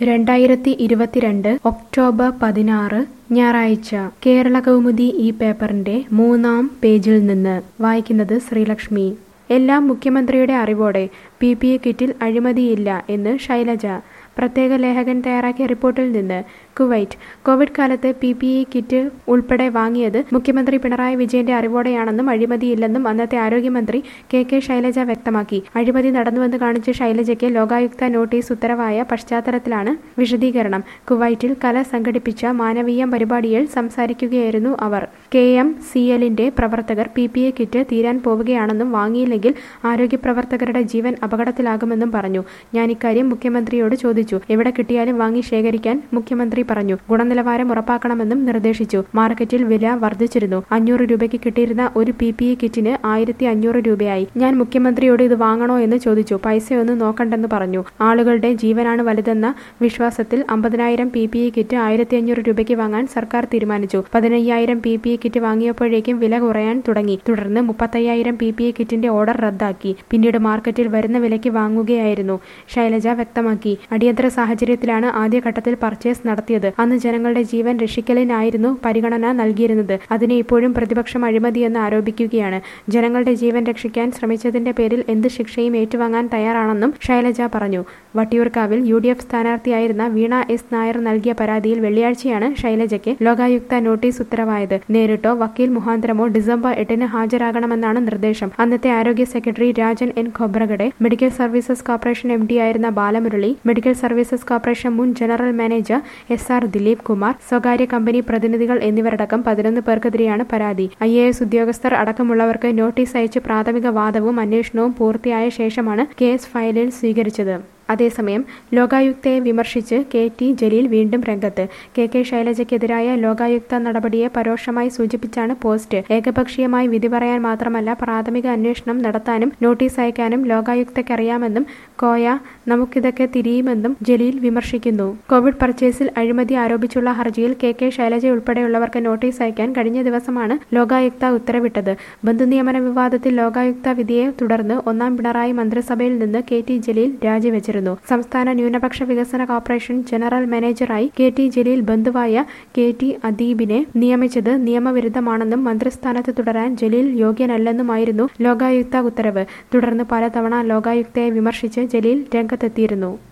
രണ്ടായിരത്തി ഇരുപത്തിരണ്ട് ഒക്ടോബർ പതിനാറ് ഞായറാഴ്ച കേരള കൗമുദി ഈ പേപ്പറിന്റെ മൂന്നാം പേജിൽ നിന്ന് വായിക്കുന്നത് ശ്രീലക്ഷ്മി എല്ലാം മുഖ്യമന്ത്രിയുടെ അറിവോടെ പി പി എ കിറ്റിൽ അഴിമതിയില്ല എന്ന് ശൈലജ പ്രത്യേക ലേഖകൻ തയ്യാറാക്കിയ റിപ്പോർട്ടിൽ നിന്ന് കുവൈറ്റ് കോവിഡ് കാലത്ത് പി പി ഇ കിറ്റ് ഉൾപ്പെടെ വാങ്ങിയത് മുഖ്യമന്ത്രി പിണറായി വിജയന്റെ അറിവോടെയാണെന്നും അഴിമതിയില്ലെന്നും അന്നത്തെ ആരോഗ്യമന്ത്രി കെ കെ ശൈലജ വ്യക്തമാക്കി അഴിമതി നടന്നുവെന്ന് കാണിച്ച് ശൈലജയ്ക്ക് ലോകായുക്ത നോട്ടീസ് ഉത്തരവായ പശ്ചാത്തലത്തിലാണ് വിശദീകരണം കുവൈറ്റിൽ കല സംഘടിപ്പിച്ച മാനവീയം പരിപാടിയിൽ സംസാരിക്കുകയായിരുന്നു അവർ കെ എം സി എല്ലിന്റെ പ്രവർത്തകർ പി പി എ കിറ്റ് തീരാൻ പോവുകയാണെന്നും വാങ്ങിയില്ലെങ്കിൽ ആരോഗ്യ പ്രവർത്തകരുടെ ജീവൻ അപകടത്തിലാകുമെന്നും പറഞ്ഞു ഞാൻ ഇക്കാര്യം മുഖ്യമന്ത്രിയോട് ചോദിച്ചു എവിടെ കിട്ടിയാലും വാങ്ങി ശേഖരിക്കാൻ മുഖ്യമന്ത്രി പറഞ്ഞു ഗുണനിലവാരം ഉറപ്പാക്കണമെന്നും നിർദ്ദേശിച്ചു മാർക്കറ്റിൽ വില വർദ്ധിച്ചിരുന്നു അഞ്ഞൂറ് രൂപയ്ക്ക് കിട്ടിയിരുന്ന ഒരു പി പി ഇ കിറ്റിന് ആയിരത്തി അഞ്ഞൂറ് രൂപയായി ഞാൻ മുഖ്യമന്ത്രിയോട് ഇത് വാങ്ങണോ എന്ന് ചോദിച്ചു പൈസയൊന്നും നോക്കണ്ടെന്ന് പറഞ്ഞു ആളുകളുടെ ജീവനാണ് വലുതെന്ന വിശ്വാസത്തിൽ അമ്പതിനായിരം പി പി ഇ കിറ്റ് ആയിരത്തി അഞ്ഞൂറ് രൂപയ്ക്ക് വാങ്ങാൻ സർക്കാർ തീരുമാനിച്ചു പതിനയ്യായിരം പി പി ഇ കിറ്റ് വാങ്ങിയപ്പോഴേക്കും വില കുറയാൻ തുടങ്ങി തുടർന്ന് മുപ്പത്തയ്യായിരം പി പി ഇ കിറ്റിന്റെ ഓർഡർ റദ്ദാക്കി പിന്നീട് മാർക്കറ്റിൽ വരുന്ന വിലയ്ക്ക് വാങ്ങുകയായിരുന്നു ശൈലജ വ്യക്തമാക്കി അടിയന്തര സാഹചര്യത്തിലാണ് ആദ്യഘട്ടത്തിൽ പർച്ചേസ് നടത്തിയത് അന്ന് ജനങ്ങളുടെ ജീവൻ രക്ഷിക്കലിനായിരുന്നു പരിഗണന നൽകിയിരുന്നത് അതിനെ ഇപ്പോഴും പ്രതിപക്ഷം അഴിമതിയെന്ന് ആരോപിക്കുകയാണ് ജനങ്ങളുടെ ജീവൻ രക്ഷിക്കാൻ ശ്രമിച്ചതിന്റെ പേരിൽ എന്ത് ശിക്ഷയും ഏറ്റുവാങ്ങാൻ തയ്യാറാണെന്നും ശൈലജ പറഞ്ഞു വട്ടിയൂർക്കാവിൽ യു ഡി എഫ് സ്ഥാനാർത്ഥിയായിരുന്ന വീണ എസ് നായർ നൽകിയ പരാതിയിൽ വെള്ളിയാഴ്ചയാണ് ശൈലജയ്ക്ക് ലോകായുക്ത നോട്ടീസ് ഉത്തരവായത് നേരിട്ടോ വക്കീൽ മുഖാന്തരമോ ഡിസംബർ എട്ടിന് ഹാജരാകണമെന്നാണ് നിർദ്ദേശം അന്നത്തെ ആരോഗ്യ secretary Rajan N Khobragade medical services corporation M D ആയിരുന്ന ബാലമുരളി മെഡിക്കൽ സർവീസസ് കോർപ്പറേഷൻ മുൻ general manager S R Dileep Kumar സ്വകാര്യ കമ്പനി പ്രതിനിധികൾ എന്നിവരടക്കം പതിനൊന്ന് പേർക്കെതിരെയാണ് പരാതി ഐ എ എസ് ഉദ്യോഗസ്ഥർ അടക്കമുള്ളവർക്ക് നോട്ടീസ് അയച്ച് പ്രാഥമിക വാദവും അന്വേഷണവും പൂർത്തിയായ ശേഷമാണ് കേസ് ഫയലിൽ സ്വീകരിച്ചത് അതേസമയം ലോകായുക്തയെ വിമർശിച്ച് കെ ടി ജലീൽ വീണ്ടും രംഗത്ത് കെ കെ ശൈലജയ്ക്കെതിരായ ലോകായുക്ത നടപടിയെ പരോക്ഷമായി സൂചിപ്പിച്ചാണ് പോസ്റ്റ് ഏകപക്ഷീയമായി വിധി പറയാൻ മാത്രമല്ല പ്രാഥമിക അന്വേഷണം നടത്താനും നോട്ടീസ് അയക്കാനും ലോകായുക്തയ്ക്കറിയാമെന്നും കോയ നമുക്കിതൊക്കെ തിരിയുമെന്നും ജലീൽ വിമർശിക്കുന്നു കോവിഡ് പർച്ചേസിൽ അഴിമതി ആരോപിച്ചുള്ള ഹർജിയിൽ കെ കെ ശൈലജ ഉൾപ്പെടെയുള്ളവർക്ക് നോട്ടീസ് അയക്കാൻ കഴിഞ്ഞ ദിവസമാണ് ലോകായുക്ത ഉത്തരവിട്ടത് ബന്ധുനിയമന വിവാദത്തിൽ ലോകായുക്ത വിധിയെ തുടർന്ന് ഒന്നാം പിണറായി മന്ത്രിസഭയിൽ നിന്ന് കെ ടി ജലീൽ രാജിവെച്ചിരുന്നു സംസ്ഥാന ന്യൂനപക്ഷ വികസന കോർപ്പറേഷൻ ജനറൽ മാനേജറായി കെ ടി ജലീൽ ബന്ധുവായ കെ ടി അദീബിനെ നിയമിച്ചത് നിയമവിരുദ്ധമാണെന്നും മന്ത്രിസ്ഥാനത്ത് തുടരാൻ ജലീൽ യോഗ്യനല്ലെന്നുമായിരുന്നു ലോകായുക്ത ഉത്തരവ് തുടർന്ന് പലതവണ ലോകായുക്തയെ വിമർശിച്ച് ജലീൽ രംഗത്തെത്തിയിരുന്നു